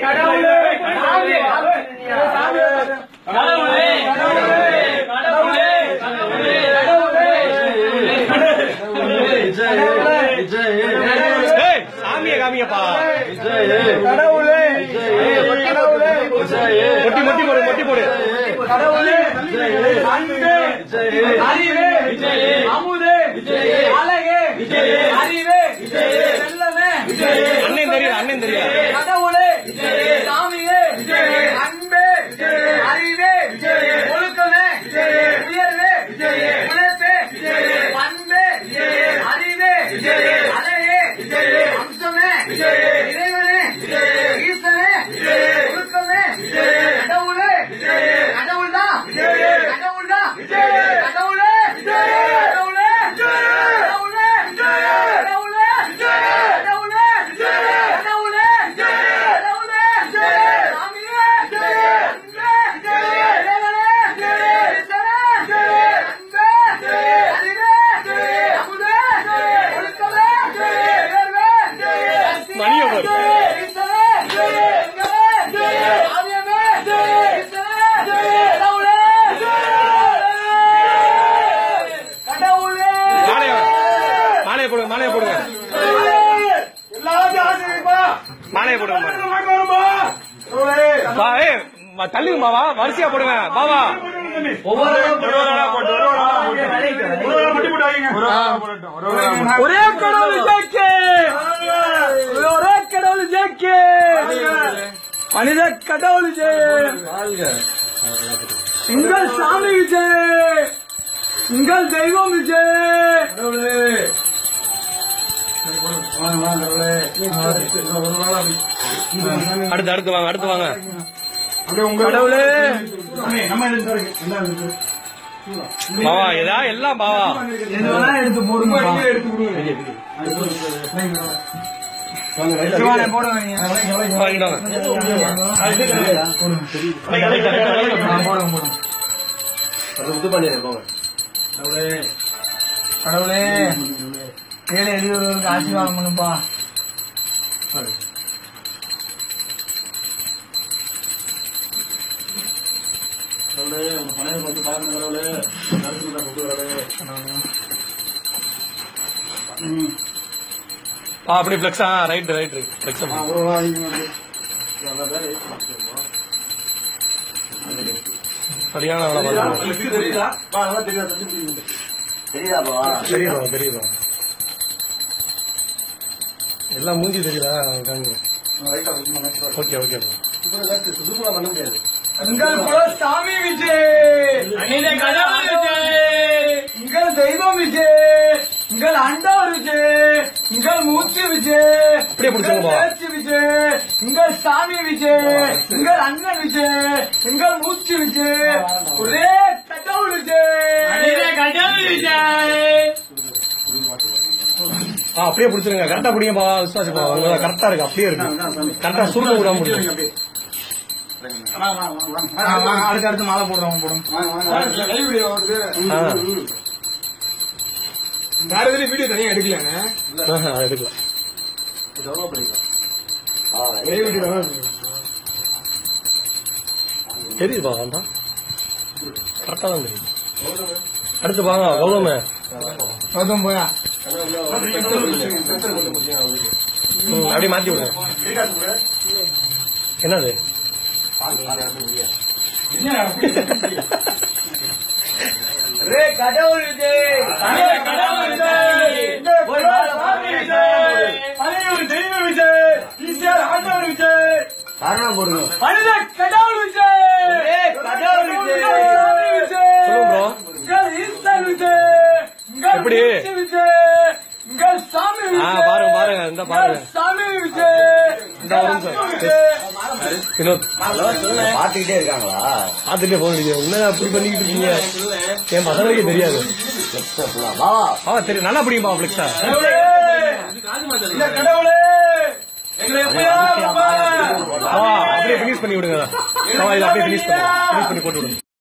கடவுளே சாமி சாமி கடவுளே கடவுளே கடவுளே ஏய், சாமியை காமிங்கப்பா கடவுளே கடவுளே மொட்டி மொட்டி போடு மொட்டி போடு கடவுளே அன்பே அறிவே அமுதே அழகே அறிவே செல்லமே அண்ணன் தெரியுது அண்ணன் தெரியுது கடவுளே சாமியே அன்பே அறிவே ஒழுக்கமே உயர்வே உழைப்பே பண்பே அறிவே அழகே அம்சமே இறைவனே ஈசனே ஒழுக்கமே கடவுளே கடவுள்தான் கடவுள்தான் கடவுளே கடவுளே கடவுளே கடவுளே கடவுளே கடவுளே கடவுளே சாமியே அன்பே இறைவனே ஈசனே அன்பே அறிவே அமுதே ஒழுக்கமே உயர்வே மணியை பாரு. ஈசனே எங்கவே ஆவியமே ஈசனே கடவுளே கடவுளே மாலையை மாலையை போடுங்க மாலையை போடுங்க எல்லாரும் ஆசீர்வதிப்பா மாலையை போடுங்க வரும்பா வா ஏய் ம- தள்ளுங்கம்மா வா வரிசையா போடுங்க பாபா ஒரே கடவுள் ஜெயிக்கு ஒரே கடவுள் ஜெயிக்கு மனித கடவுள் ஜெய உங்கள் சாமி விஜய் உங்கள் தெய்வம் விஜய் அடுத்து அடுத்து வாங்க அடுத்து வாங்க கடவுளே பாவா ஏதா எல்லாம் பாவா எடுத்து போடுங்க போடுங்க வாங்கிட்டு வாங்க கடவுளே ஏழை எளியவர்களுக்கு ஆசீர்வாதம் பண்ணுப்பா ஆ அப்படி பிளெக்ஸா ரைட் ரைட் பிளெக்ஸ் சரியான வேலை பாருங்க தெரியுதா தெரியுதா எல்லாம் மூஞ்சி தெரியுதா காமிங்க ஓகே ஓகே உங்கள் குல சாமி விஜய் அன்னிலே கடவுள் விஜய் உங்கள் தெய்வம் விஜய் உங்கள் அண்டவர் விஜய் உங்கள் மூச்சு விஜய் அப்படியே பிடிச்சுக்கோப்பா. உங்கள் பேச்சு விஜய் உங்கள் சாமி விஜய் உங்கள் அண்ணன் விஜய் உங்கள் மூச்சு விஜய் ஒரே கடவுள் விஜய் அன்னிலே கடவுள் விஜய் ஆ அப்படியே பிடிச்சிருங்க கரெக்டா பிடிங்கப்பா விசுவாசிப்பா உங்க கரெக்டா இருக்கு அப்படியே இருக்கு கரெக்டா சுருக்க விடாம பிடிச்சிருங்க அடுத்து அடுத்து மாலை போடுறவங்க போடும் ஆ. வேற எதுவும் வீடியோ தனியா எடுக்கலாங்க ஆஹா, எடுக்கலாம் தெரியுதுப்பா வேண்டாம் கரெக்டா தான் தெரியுது அடுத்து வாங்க கௌதம கௌதம் போயா ம், அப்படியே மாத்தி விடுங்க என்னது ரே கடவுள் விஜய் ரே கடவுள் விஜய் ஒரு சாமி விஜய் அனைவரும் தெய்வ விஜய் ஈஸ்வர் ஆண்டவர் விஜய் காரணம் போடுங்க மனித கடவுள் விஜய் ரே கடவுள் விஜய் சாமி விஜய் சொல்லுங்க bro. உங்கள் ஈஸ்வர் விஜய் உங்கள் எப்படி? மூச்சு விஜய் உங்கள் சாமி ஆ விஜய் பாருங்க பாருங்க இந்த பாருங்க உங்கள் சாமி விஜய் இந்த ஒரு நிமிஷம். அன்பு விஜய் வினோத் பாத்துக்கிட்டே இருக்காங்களா பார்த்துட்டே போக முடியாது என்ன அப்படி பண்ணிக்கிட்டு இருக்கீங்க என் பசங்களுக்கே தெரியாது பாவா ஆ தெரியும் நல்லா பிடிக்கும்பா பிளெக்ஸா கடவுளே இந்த கடவுளே எங்களை எப்படியாவது அப்படியே பினிஷ் பண்ணி விடுங்க ஆ, இதை அப்படியே பினிஷ் பண்ணி பினிஷ் பண்ணி போட்டு விடுங்க